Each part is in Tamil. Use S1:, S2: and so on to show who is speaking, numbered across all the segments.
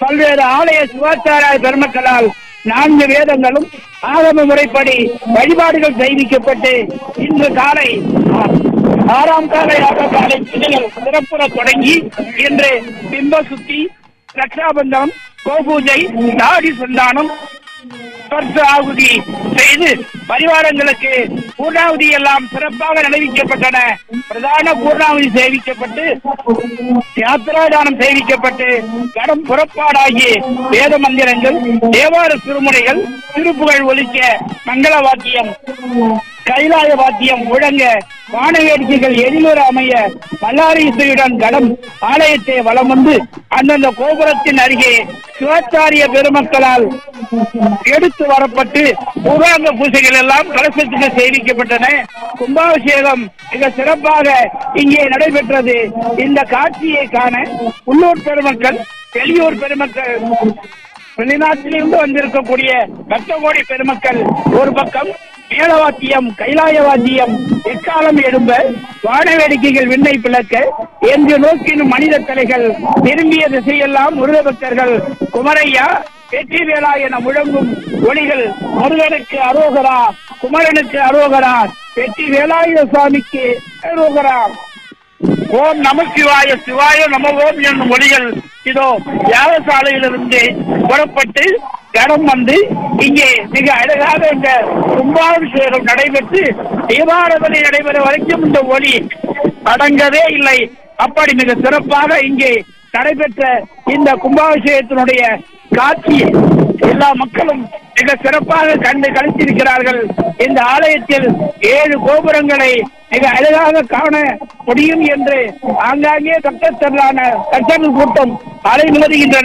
S1: பல்வேறு ஆலய சிவாச்சாராய பெருமக்களால் நான்கு வேதங்களும் ஆகம முறைப்படி வழிபாடுகள் செய்விக்கப்பட்டு இன்று காலை ஆறாம் கால யாக காலை பூஜைகள் சிறப்புற தொடங்கி இன்று பிம்ப சுத்தி ரக்ஷாபந்தனம் கோபூஜை தாடி சந்தானம் ஸ்பர்ச ஆகுதி செய்து பரிவாரங்களுக்கு பூர்ணாவதி எல்லாம் சிறப்பாக நினைவிக்கப்பட்டன பிரதான பூர்ணாவதி சேவிக்கப்பட்டு யாத்திராதானம் சேவிக்கப்பட்டு கடம் புறப்பாடாகி வேத மந்திரங்கள் தேவார திருமுறைகள் திருப்புகழ் ஒலிக்க மங்கள வாக்கியம் கைலாய வாத்தியம் முழங்க வானவேடிக்கைகள் எதிலுற அமைய மல்லாரீஸ்வரியுடன் கடம் ஆலயத்தை வலம் வந்து அந்தந்த கோபுரத்தின் அருகே சிவாச்சாரிய பெருமக்களால் எடுத்து வரப்பட்டு பூர்வாங்க பூஜைகள் எல்லாம் கலசத்துக்கு சேவிக்கப்பட்டன கும்பாபிஷேகம் மிக சிறப்பாக இங்கே நடைபெற்றது இந்த காட்சியை காண உள்ளூர் பெருமக்கள் வெளியூர் பெருமக்கள் வெளிநாட்டிலிருந்து வந்திருக்கக்கூடிய பக்த கோடி பெருமக்கள் ஒரு பக்கம் மேலவாத்தியம் கைலாய வாத்தியம் எக்காலம் எழும்ப வான வேடிக்கைகள் விண்ணை பிளக்க என்று நோக்கின் மனித தலைகள் திரும்பிய திசையெல்லாம் முருக பக்தர்கள் குமரையா வெற்றி வேளா என முழங்கும் ஒளிகள் முருகனுக்கு அரோகரா குமரனுக்கு அரோகரா வெற்றி வேலாயுத சுவாமிக்கு அரோகரா ஓம் நம சிவாய சிவாய நம ஓம் என்னும் மொழிகள் இதோ யாகசாலையிலிருந்து புறப்பட்டு கடம் வந்து இங்கே மிக அழகாக இந்த கும்பாபிஷேகம் நடைபெற்று தீபாரதனை நடைபெற வரைக்கும் இந்த ஒளி அடங்கவே இல்லை அப்படி மிக சிறப்பாக இங்கே நடைபெற்ற இந்த கும்பாபிஷேகத்தினுடைய காட்சி எல்லா மக்களும் மிக சிறப்பாக கண்டு கழித்திருக்கிறார்கள் இந்த ஆலயத்தில் ஏழு கோபுரங்களை மிக அழகாக காண முடியும் என்று ஆங்காங்கே பக்கத்திலான கட்டண கூட்டம் அலைமுறுகின்றன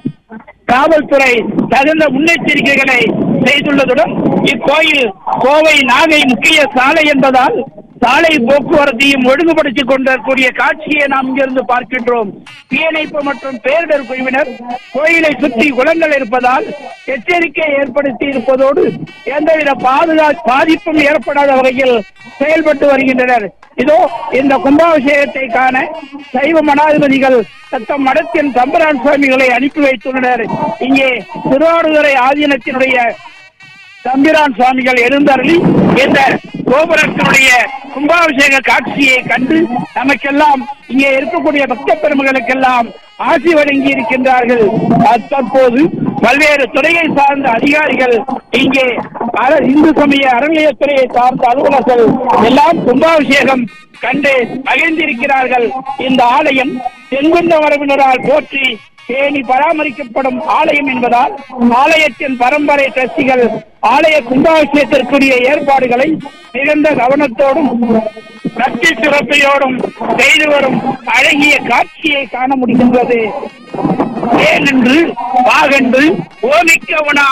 S1: காவல்துறை தகுந்த முன்னெச்சரிக்கைகளை செய்துள்ளதுடன் இக்கோயில் கோவை நாகை முக்கிய சாலை என்பதால் சாலை போக்குவரத்தையும் ஒழுங்குபடுத்திக் கொண்டிருக்கூடிய காட்சியை நாம் இங்கிருந்து பார்க்கின்றோம் தீயணைப்பு மற்றும் பேரிடர் குழுவினர் கோயிலை சுற்றி குளங்கள் இருப்பதால் எச்சரிக்கை ஏற்படுத்தி இருப்பதோடு எந்தவித பாதுகா பாதிப்பும் ஏற்படாத வகையில் செயல்பட்டு வருகின்றனர் இதோ இந்த கும்பாபிஷேகத்தை காண சைவ மடாதிபதிகள் தத்தம் மடத்தின் தம்பரான் சுவாமிகளை அனுப்பி வைத்துள்ளனர் இங்கே திருவாரூரை ஆதீனத்தினுடைய தம்பிரான் சுவாமிகள் எழுந்தருளி இந்த கோபுரத்தினுடைய கும்பாபிஷேக காட்சியை கண்டு நமக்கெல்லாம் இங்கே இருக்கக்கூடிய பக்த பெருமகளுக்கெல்லாம் ஆசி வழங்கி இருக்கின்றார்கள் அ- தற்போது பல்வேறு துறையை சார்ந்த அதிகாரிகள் இங்கே அர- இந்து சமய அறநிலையத்துறையை சார்ந்த அலுவலர்கள் எல்லாம் கும்பாபிஷேகம் கண்டு மகிழ்ந்திருக்கிறார்கள் இந்த ஆலயம் தென்குந்த வரவினரால் போற்றி பேணி பராமரிக்கப்படும் ஆலயம் என்பதால் ஆலயத்தின் பரம்பரை டிரஸ்டிகள் ஆலய கும்பாபிஷேகத்திற்குரிய ஏற்பாடுகளை மிகுந்த கவனத்தோடும் பக்தி சிறப்பையோடும் செய்து வரும் அழகிய காட்சியை காண முடிகின்றது ஏனென்று வாகென்று ஓமிக்கவனா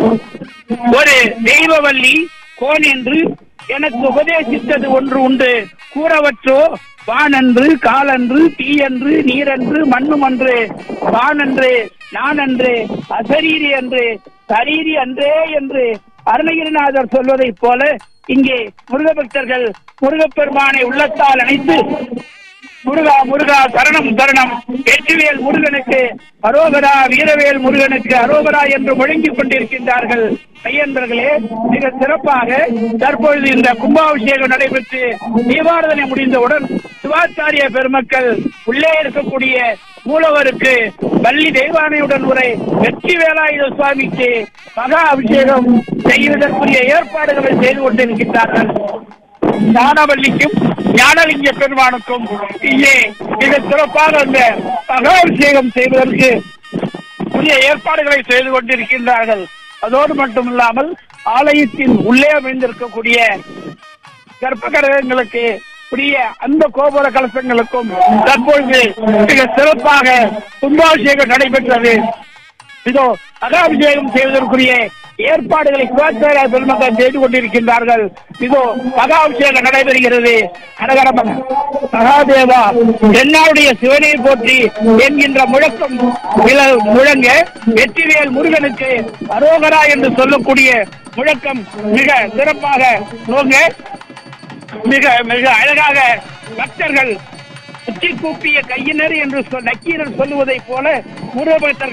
S1: ஒரு தெய்வவல்லி கோன் என்று எனக்கு உபதேசித்தது ஒன்று உண்டு கூறவற்றோ வானன்று காலன்று தீயன்று நீரன்று மண்ணுமன்று வானன்று நானன்று அசரீரி என்று சரீரி அன்றே என்று அருணகிரிநாதர் சொல்வதைப் போல இங்கே முருக பக்தர்கள் முருகப்பெருமானை உள்ளத்தால் அணைத்து முருகா முருகா சரணம் சரணம் வெற்றிவேல் முருகனுக்கு அரோகரா வீரவேல் முருகனுக்கு அரோகரா என்று முழங்கிக் கொண்டிருக்கின்றார்கள் ஐயன்பர்களே மிக சிறப்பாக தற்பொழுது இந்த கும்பாபிஷேகம் நடைபெற்று தீபாரதனை முடிந்தவுடன் சிவாச்சாரிய பெருமக்கள் உள்ளே இருக்கக்கூடிய மூலவருக்கு பள்ளி தெய்வானையுடன் உரை வெற்றி வேலாயுத சுவாமிக்கு மகா அபிஷேகம் செய்வதற்குரிய ஏற்பாடுகளை செய்து கொண்டிருக்கின்றார்கள் ஞானவல்லிக்கும் ஞானலிங்க பெருமானுக்கும் இங்கே மிக சிறப்பாக அந்த மகாபிஷேகம் செய்வதற்கு புதிய ஏற்பாடுகளை செய்து கொண்டிருக்கின்றார்கள் அதோடு மட்டுமில்லாமல் ஆலயத்தின் உள்ளே அமைந்திருக்கக்கூடிய கர்ப்பகிரகங்களுக்கு உரிய அந்த கோபுர கலசங்களுக்கும் தற்பொழுது மிக சிறப்பாக கும்பாபிஷேகம் நடைபெற்றது இதோ மகாபிஷேகம் செய்வதற்குரிய ஏற்பாடுகளை சிவாச்சாரிய பெருமக்கள் செய்து கொண்டிருக்கின்றார்கள் இதோ மகாபிஷேகம் நடைபெறுகிறது கனகரமன் மகாதேவா என்னாவுடைய சிவனை போற்றி என்கின்ற முழக்கம் வில- முழங்க வெற்றிவேல் முருகனுக்கு அரோகரா என்று சொல்லக்கூடிய முழக்கம் மிக சிறப்பாக நோங்க மிக மிக அழகாக பக்தர்கள் உச்சி கூப்பிய கையினர் என்று சொல் நக்கீரர் சொல்லுவதைப் போல முருகபக்தர்கள்